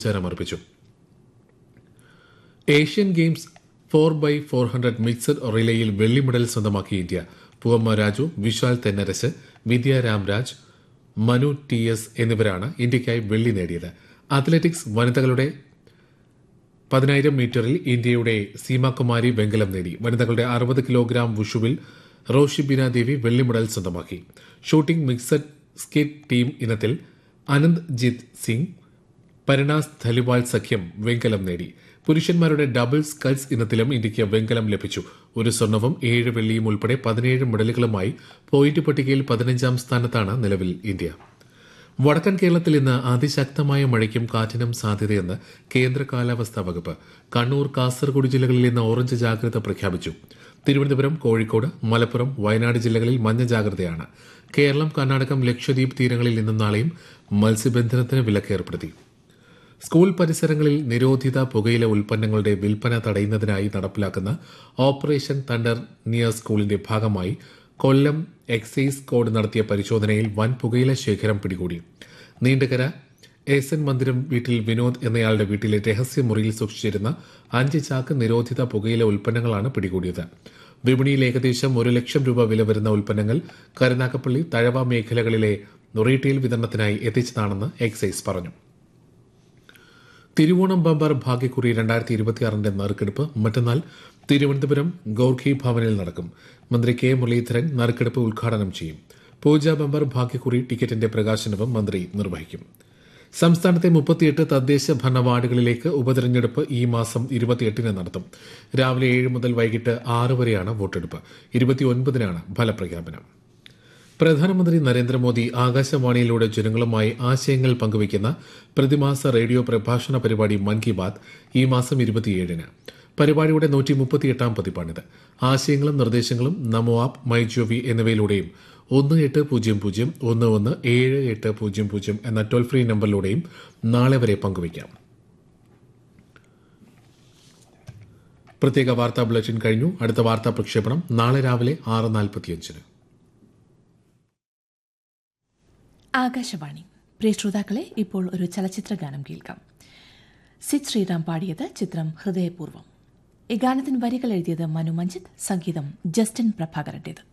ചരമർപ്പിച്ചു Asian games four by four hundred mixed റിലേയിൽ വെള്ളി medal സ്വന്തമാക്കി India Poovamma Raju Vishal Thennarasu Vidya Ramraj Manu T S എന്നിവരാണ് ഇന്ത്യയ്ക്കായി വെള്ളി നേടിയത് അത്ലറ്റിക്സ് വനിതകളുടെ പതിനായിരം മീറ്ററിൽ ഇന്ത്യയുടെ സീമാകുമാരി വെങ്കലം നേടി വനിതകളുടെ അറുപത് കിലോഗ്രാം വുഷുവിൽ റോഷിബിന ദേവി വെള്ളി മെഡൽ സ്വന്തമാക്കി ഷൂട്ടിംഗ് മിക്സഡ് സ്കിറ്റ് ടീം ഇനത്തിൽ അനന്ത് ജിത് സിംഗ് പരിണാസ് ധലിവാൾ സഖ്യം വെങ്കലം നേടി പുരുഷന്മാരുടെ ഡബിൾ സ്കൾസ് ഇനത്തിലും ഇന്ത്യയ്ക്ക് വെങ്കലം ലഭിച്ചു ഒരു സ്വർണവും ഏഴ് വെള്ളിയും ഉൾപ്പെടെ പതിനേഴ് മെഡലുകളുമായി പോയിന്റ് പട്ടികയിൽ പതിനഞ്ചാം സ്ഥാനത്താണ് നിലവിൽ ഇന്ത്യ വടക്കൻ കേരളത്തിൽ ഇന്ന് അതിശക്തമായ മഴയ്ക്കും കാറ്റിനും സാധ്യതയെന്ന് കേന്ദ്ര കാലാവസ്ഥാ വകുപ്പ് കണ്ണൂർ കാസർഗോഡ് ജില്ലകളിൽ ഇന്ന് ഓറഞ്ച് ജാഗ്രത പ്രഖ്യാപിച്ചു തിരുവനന്തപുരം കോഴിക്കോട് മലപ്പുറം വയനാട് ജില്ലകളിൽ മഞ്ഞ ജാഗ്രതയാണ് കേരളം കർണാടകം ലക്ഷദ്വീപ് തീരങ്ങളിൽ ഇന്നും നാളെയും മത്സ്യബന്ധനത്തിന് വിലക്കേർപ്പെടുത്തി സ്കൂൾ പരിസരങ്ങളിൽ നിരോധിത പുകയില ഉൽപ്പന്നങ്ങളുടെ വിൽപ്പന തടയുന്നതിനായി നടപ്പിലാക്കുന്ന ഓപ്പറേഷൻ തണ്ടർ നിയർ സ്കൂളിന്റെ ഭാഗമായി കൊല്ലം എക്സൈസ് കോഡ് നടത്തിയ പരിശോധനയിൽ വൻ പുകയില ശേഖരം പിടികൂടി നീണ്ടകര എസ് എൻ മന്ദിരം വീട്ടിൽ വിനോദ് എന്നയാളുടെ വീട്ടിലെ രഹസ്യമുറിയിൽ സൂക്ഷിച്ചിരുന്ന അഞ്ച് ചാക്ക് നിരോധിത പുകയില ഉൽപ്പന്നങ്ങളാണ് പിടികൂടിയത് വിപണിയിൽ ഏകദേശം ഒരു ലക്ഷം രൂപ വില വരുന്ന ഉൽപ്പന്നങ്ങൾ കരുനാഗപ്പള്ളി തഴവ മേഖലകളിലെ റീറ്റെയിൽ വിതരണത്തിനായി എത്തിച്ചതാണെന്ന് എക്സൈസ് പറഞ്ഞു തിരുവോണം ബമ്പർ ഭാഗ്യക്കുറി രണ്ടായിരത്തി ഇരുപത്തിയാറിന്റെ നറുക്കെടുപ്പ് മറ്റന്നാൾ തിരുവനന്തപുരം ഗോർഖി ഭവനിൽ നടക്കും മന്ത്രി കെ മുരളീധരൻ നറുക്കെടുപ്പ് ഉദ്ഘാടനം ചെയ്യും പൂജ ബമ്പർ ഭാഗ്യക്കുറി ടിക്കറ്റിന്റെ പ്രകാശനവും മന്ത്രി നിർവഹിക്കും സംസ്ഥാനത്തെ മുപ്പത്തിയെട്ട് തദ്ദേശ ഭരണ വാർഡുകളിലേക്ക് ഉപതെരഞ്ഞെടുപ്പ് ഈ മാസം ഇരുപത്തിയെട്ടിന് നടത്തും രാവിലെ ഏഴ് മുതൽ വൈകിട്ട് ആറ് വരെയാണ് വോട്ടെടുപ്പ് ഇരുപത്തിയൊൻപതിനാണ് ഫലപ്രഖ്യാപനം പ്രധാനമന്ത്രി നരേന്ദ്രമോദി ആകാശവാണിയിലൂടെ ജനങ്ങളുമായി ആശയങ്ങൾ പങ്കുവയ്ക്കുന്ന പ്രതിമാസ റേഡിയോ പ്രഭാഷണ പരിപാടി മൻ കി ബാത് ഈ മാസം ഇരുപത്തിയേഴിന് പരിപാടിയുടെ നൂറ്റി മുപ്പത്തിയെട്ടാം പതിപ്പാണിത് ആശയങ്ങളും നിർദ്ദേശങ്ങളും നമോ ആപ്പ് മൈ ജോവി എന്നിവയിലൂടെയും ഒന്ന് എട്ട് പൂജ്യം പൂജ്യം ഒന്ന് ഒന്ന് ഏഴ് എട്ട് പൂജ്യം പൂജ്യം എന്ന ടോൾ ഫ്രീ നമ്പറിലൂടെയും നാളെ വരെ പങ്കുവയ്ക്കാം പ്രത്യേക വാർത്താ ബുള്ളറ്റിൻ കഴിഞ്ഞു അടുത്ത വാർത്താ പ്രക്ഷേപണം നാളെ രാവിലെ ആറ് നാൽപ്പത്തിയഞ്ചിന് ആകാശവാണി പ്രിയ ശ്രോതാക്കളെ ഇപ്പോൾ ഒരു ചലച്ചിത്ര ഗാനം കേൾക്കാം സിദ് ശ്രീറാം പാടിയത് ചിത്രം ഹൃദയപൂർവ്വം ഈ ഗാനത്തിന് വരികൾ എഴുതിയത് മനു മഞ്ജിത്ത് സംഗീതം ജസ്റ്റിൻ പ്രഭാകരന്റേത്